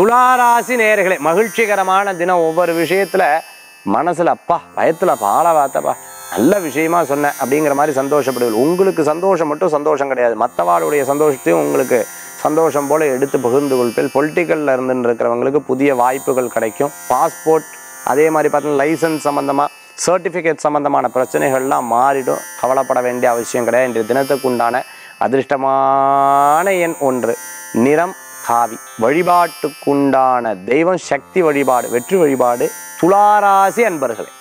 துளாராசி நேயர்களே மகிழ்ச்சிகரமான தினம் ஒவ்வொரு விஷயத்துல மனசுல அப்பா பயத்துல பால வாத்தப்பா நல்ல விஷயமா சொன்னேன் அப்படிங்கிற மாதிரி சந்தோஷப்படுவீர்கள் உங்களுக்கு சந்தோஷம் மட்டும் சந்தோஷம் கிடையாது மற்றவாளுடைய சந்தோஷத்தையும் உங்களுக்கு சந்தோஷம் போல எடுத்து பகிர்ந்து கொள்பில் பொலிட்டிக்கல்ல இருந்து இருக்கிறவங்களுக்கு புதிய வாய்ப்புகள் கிடைக்கும் பாஸ்போர்ட் அதே மாதிரி பார்த்தீங்கன்னா லைசன்ஸ் சம்மந்தமாக சர்டிஃபிகேட் சம்மந்தமான பிரச்சனைகள்லாம் மாறிடும் கவலைப்பட வேண்டிய அவசியம் கிடையாது இன்றைய தினத்துக்கு உண்டான அதிர்ஷ்டமான எண் ஒன்று நிறம் காவி வழிபாட்டுக்குண்டான தெய்வம் சக்தி வழிபாடு வெற்றி வழிபாடு துளாராசி அன்பர்களே